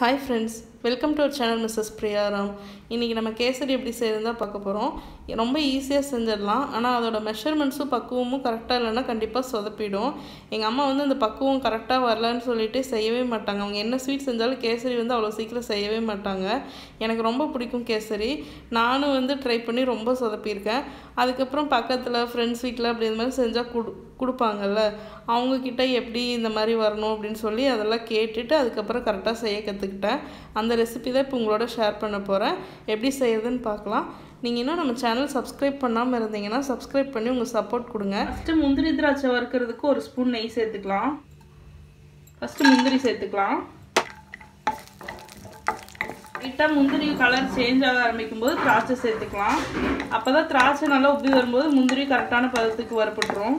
hi friends welcome to our channel Mrs Priyaram இன்றைக்கி நம்ம கேசரி எப்படி செய்யறது தான் பார்க்க போகிறோம் ரொம்ப ஈஸியாக செஞ்சிடலாம் ஆனால் அதோட மெஷர்மெண்ட்ஸும் பக்குவமும் கரெக்டாக இல்லைன்னா கண்டிப்பாக சொதப்பிடும் எங்கள் அம்மா வந்து அந்த பக்குவம் கரெக்டாக வரலன்னு சொல்லிட்டு செய்யவே மாட்டாங்க அவங்க என்ன ஸ்வீட் செஞ்சாலும் கேசரி வந்து அவ்வளோ சீக்கிரம் செய்யவே மாட்டாங்க எனக்கு ரொம்ப பிடிக்கும் கேசரி நானும் வந்து ட்ரை பண்ணி ரொம்ப சொதப்பியிருக்கேன் அதுக்கப்புறம் பக்கத்தில் ஃப்ரெண்ட்ஸ் வீட்டில் அப்படி இந்த மாதிரி செஞ்சால் கொடு கொடுப்பாங்கல்ல அவங்கக்கிட்ட எப்படி இந்த மாதிரி வரணும் அப்படின்னு சொல்லி அதெல்லாம் கேட்டுட்டு அதுக்கப்புறம் கரெக்டாக செய்ய கற்றுக்கிட்டேன் அந்த ரெசிபி தான் இப்போ உங்களோட ஷேர் பண்ண போகிறேன் எப்படி செய்யறதுன்னு பார்க்கலாம் நீங்கள் இன்னும் நம்ம சேனல் சப்ஸ்கிரைப் பண்ணாமல் இருந்தீங்கன்னா சப்ஸ்கிரைப் பண்ணி உங்கள் சப்போர்ட் கொடுங்க ஃபஸ்ட்டு முந்திரி திராட்சை வறுக்கிறதுக்கு ஒரு ஸ்பூன் நெய் சேர்த்துக்கலாம் ஃபஸ்ட்டு முந்திரி சேர்த்துக்கலாம் லைட்டாக முந்திரி கலர் சேஞ்ச் ஆக ஆரம்பிக்கும் போது திராட்சை சேர்த்துக்கலாம் அப்போ தான் திராட்சை நல்லா உப்பி வரும்போது முந்திரி கரெக்டான பதத்துக்கு வறுப்பட்டுரும்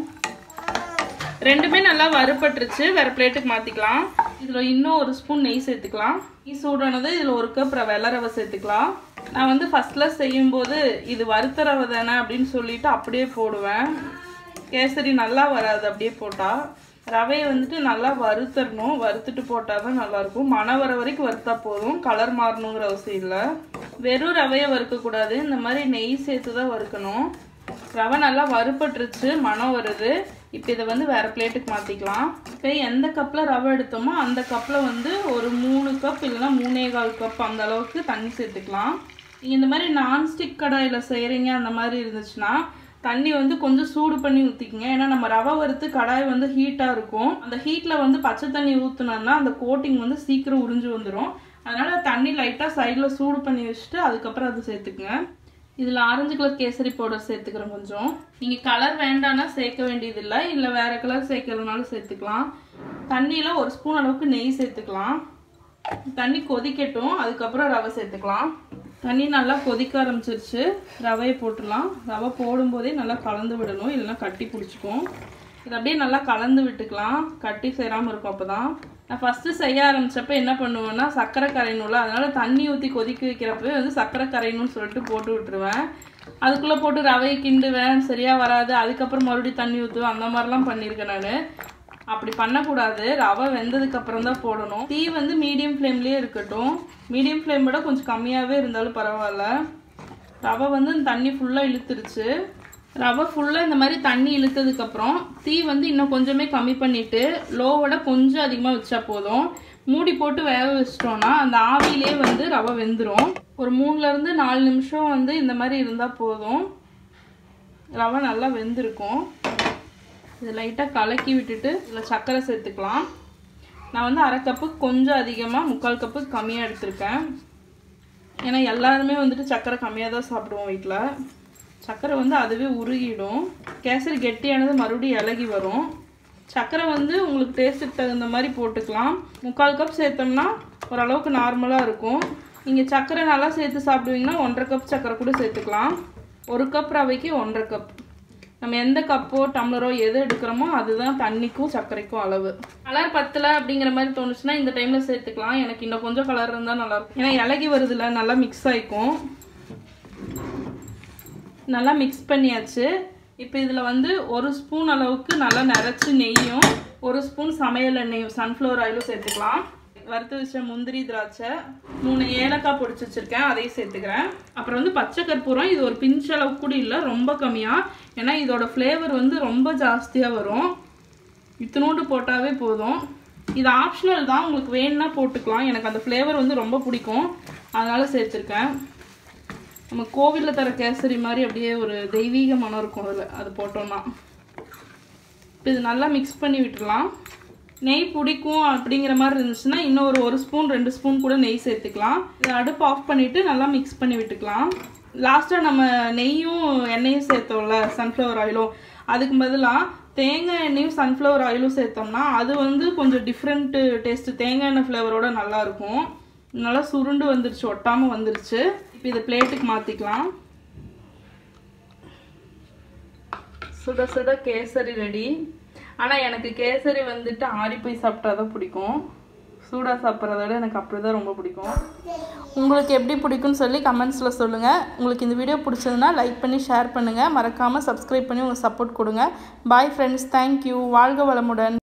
ரெண்டுமே நல்லா வறுப்பட்டுருச்சு வேற பிளேட்டுக்கு மாற்றிக்கலாம் இதில் இன்னும் ஒரு ஸ்பூன் நெய் சேர்த்துக்கலாம் நெய் சூடானது இதில் ஒரு கப் வெள்ளை ரவை சேர்த்துக்கலாம் நான் வந்து ஃபஸ்ட்டில் செய்யும்போது இது வறுத்த ரவை தானே அப்படின்னு சொல்லிட்டு அப்படியே போடுவேன் கேசரி நல்லா வராது அப்படியே போட்டால் ரவையை வந்துட்டு நல்லா வறுத்தரணும் வறுத்துட்டு போட்டால் தான் நல்லாயிருக்கும் மணம் வர வரைக்கும் வறுத்தா போதும் கலர் மாறணுங்கிற அவசியம் இல்லை வெறும் ரவையை வறுக்கக்கூடாது இந்த மாதிரி நெய் சேர்த்து தான் வறுக்கணும் ரவை நல்லா வறுப்பட்டுருச்சு மனம் வருது இப்போ இதை வந்து வேறு பிளேட்டுக்கு மாற்றிக்கலாம் இப்போ எந்த கப்பில் ரவை எடுத்தோமோ அந்த கப்பில் வந்து ஒரு மூணு கப் இல்லைன்னா மூணே கால் கப் அந்த அளவுக்கு தண்ணி சேர்த்துக்கலாம் நீங்கள் இந்த மாதிரி நான்ஸ்டிக் கடாயில் செய்கிறீங்க அந்த மாதிரி இருந்துச்சுன்னா தண்ணி வந்து கொஞ்சம் சூடு பண்ணி ஊற்றிக்கிங்க ஏன்னா நம்ம ரவை வறுத்து கடாய் வந்து ஹீட்டாக இருக்கும் அந்த ஹீட்டில் வந்து பச்சை தண்ணி ஊற்றுனோம்னா அந்த கோட்டிங் வந்து சீக்கிரம் உறிஞ்சு வந்துடும் அதனால் தண்ணி லைட்டாக சைடில் சூடு பண்ணி வச்சுட்டு அதுக்கப்புறம் அது சேர்த்துக்குங்க இதில் ஆரஞ்சு கலர் கேசரி பவுடர் சேர்த்துக்கிறேன் கொஞ்சம் நீங்கள் கலர் வேண்டாம்னா சேர்க்க வேண்டியதில்லை இல்லை வேறு கலர் சேர்க்கறதுனாலும் சேர்த்துக்கலாம் தண்ணியில் ஒரு ஸ்பூன் அளவுக்கு நெய் சேர்த்துக்கலாம் தண்ணி கொதிக்கட்டும் அதுக்கப்புறம் ரவை சேர்த்துக்கலாம் தண்ணி நல்லா கொதிக்க ஆரம்பிச்சிருச்சு ரவையை போட்டுடலாம் ரவை போடும்போதே நல்லா கலந்து விடணும் இல்லைன்னா கட்டி பிடிச்சிக்கும் இது அப்படியே நல்லா கலந்து விட்டுக்கலாம் கட்டி சேராமல் இருக்கும் அப்போ தான் நான் ஃபஸ்ட்டு செய்ய ஆரம்பித்தப்ப என்ன பண்ணுவேன்னா சர்க்கரை கரையணும்ல அதனால் தண்ணி ஊற்றி கொதிக்க வைக்கிறப்பவே வந்து சர்க்கரை கரையணும்னு சொல்லிட்டு போட்டு விட்டுருவேன் அதுக்குள்ளே போட்டு ரவையை கிண்டுவேன் சரியாக வராது அதுக்கப்புறம் மறுபடியும் தண்ணி ஊற்றுவேன் அந்த மாதிரிலாம் பண்ணியிருக்கேன் நான் அப்படி பண்ணக்கூடாது ரவை வெந்ததுக்கு அப்புறம் தான் போடணும் தீ வந்து மீடியம் ஃப்ளேம்லேயே இருக்கட்டும் மீடியம் ஃப்ளேம் விட கொஞ்சம் கம்மியாகவே இருந்தாலும் பரவாயில்ல ரவை வந்து தண்ணி ஃபுல்லாக இழுத்துருச்சு ரவை ஃபுல்லாக இந்த மாதிரி தண்ணி இழுத்ததுக்கப்புறம் தீ வந்து இன்னும் கொஞ்சமே கம்மி பண்ணிவிட்டு லோவோட கொஞ்சம் அதிகமாக வச்சா போதும் மூடி போட்டு வேக வச்சிட்டோன்னா அந்த ஆவிலே வந்து ரவை வெந்துடும் ஒரு மூணுலேருந்து நாலு நிமிஷம் வந்து இந்த மாதிரி இருந்தால் போதும் ரவை நல்லா வெந்திருக்கும் இது லைட்டாக கலக்கி விட்டுட்டு இதில் சர்க்கரை சேர்த்துக்கலாம் நான் வந்து அரை கப்புக்கு கொஞ்சம் அதிகமாக முக்கால் கப்புக்கு கம்மியாக எடுத்திருக்கேன் ஏன்னா எல்லாருமே வந்துட்டு சர்க்கரை கம்மியாக தான் சாப்பிடுவோம் வீட்டில் சர்க்கரை வந்து அதுவே உருகிடும் கேசரி கெட்டியானது மறுபடியும் இலகி வரும் சர்க்கரை வந்து உங்களுக்கு டேஸ்ட்டுக்கு தகுந்த மாதிரி போட்டுக்கலாம் முக்கால் கப் சேர்த்தோம்னா ஓரளவுக்கு நார்மலாக இருக்கும் நீங்கள் சர்க்கரை நல்லா சேர்த்து சாப்பிடுவீங்கன்னா ஒன்றரை கப் சர்க்கரை கூட சேர்த்துக்கலாம் ஒரு கப் ரவைக்கு ஒன்றரை கப் நம்ம எந்த கப்போ டம்ளரோ எது எடுக்கிறோமோ அதுதான் தண்ணிக்கும் சர்க்கரைக்கும் அளவு கலர் பத்தலை அப்படிங்கிற மாதிரி தோணுச்சுன்னா இந்த டைமில் சேர்த்துக்கலாம் எனக்கு இன்னும் கொஞ்சம் கலர் இருந்தால் நல்லாயிருக்கும் ஏன்னா இலகி வருதுல நல்லா மிக்ஸ் ஆகிக்கும் நல்லா மிக்ஸ் பண்ணியாச்சு இப்போ இதில் வந்து ஒரு ஸ்பூன் அளவுக்கு நல்லா நிறச்சி நெய்யும் ஒரு ஸ்பூன் சமையல் எண்ணெயும் சன்ஃப்ளவர் ஆயிலும் சேர்த்துக்கலாம் வறுத்து வச்ச முந்திரி திராட்சை மூணு ஏலக்காய் பொடிச்சு வச்சுருக்கேன் அதையும் சேர்த்துக்கிறேன் அப்புறம் வந்து பச்சை கற்பூரம் இது ஒரு பிஞ்ச் அளவுக்கு கூட இல்லை ரொம்ப கம்மியாக ஏன்னா இதோட ஃப்ளேவர் வந்து ரொம்ப ஜாஸ்தியாக வரும் இத்தினோண்டு போட்டாவே போதும் இது ஆப்ஷனல் தான் உங்களுக்கு வேணும்னா போட்டுக்கலாம் எனக்கு அந்த ஃப்ளேவர் வந்து ரொம்ப பிடிக்கும் அதனால் சேர்த்துருக்கேன் நம்ம கோவிலில் தர கேசரி மாதிரி அப்படியே ஒரு தெய்வீக மனம் இருக்கும் அதில் அது போட்டோம்னா இப்போ இது நல்லா மிக்ஸ் பண்ணி விட்டுடலாம் நெய் பிடிக்கும் அப்படிங்கிற மாதிரி இருந்துச்சுன்னா இன்னும் ஒரு ஒரு ஸ்பூன் ரெண்டு ஸ்பூன் கூட நெய் சேர்த்துக்கலாம் இதை அடுப்பு ஆஃப் பண்ணிவிட்டு நல்லா மிக்ஸ் பண்ணி விட்டுக்கலாம் லாஸ்ட்டாக நம்ம நெய்யும் எண்ணெயும் சேர்த்தோம்ல சன்ஃப்ளவர் ஆயிலும் அதுக்கு பதிலாக தேங்காய் எண்ணெயும் சன்ஃப்ளவர் ஆயிலும் சேர்த்தோம்னா அது வந்து கொஞ்சம் டிஃப்ரெண்ட்டு டேஸ்ட்டு தேங்காய் எண்ணெய் ஃப்ளேவரோட நல்லாயிருக்கும் நல்லா சுருண்டு வந்துருச்சு ஒட்டாமல் வந்துருச்சு இப்போ இதை பிளேட்டுக்கு மாற்றிக்கலாம் சுட சுட கேசரி ரெடி ஆனால் எனக்கு கேசரி வந்துட்டு ஆறி போய் சாப்பிட்டா தான் பிடிக்கும் சூடாக சாப்பிட்றத விட எனக்கு அப்படி தான் ரொம்ப பிடிக்கும் உங்களுக்கு எப்படி பிடிக்கும்னு சொல்லி கமெண்ட்ஸில் சொல்லுங்கள் உங்களுக்கு இந்த வீடியோ பிடிச்சதுன்னா லைக் பண்ணி ஷேர் பண்ணுங்கள் மறக்காமல் சப்ஸ்கிரைப் பண்ணி உங்கள் சப்போர்ட் கொடுங்க பாய் ஃப்ரெண்ட்ஸ் தேங்க்யூ வாழ்க வளமுடன்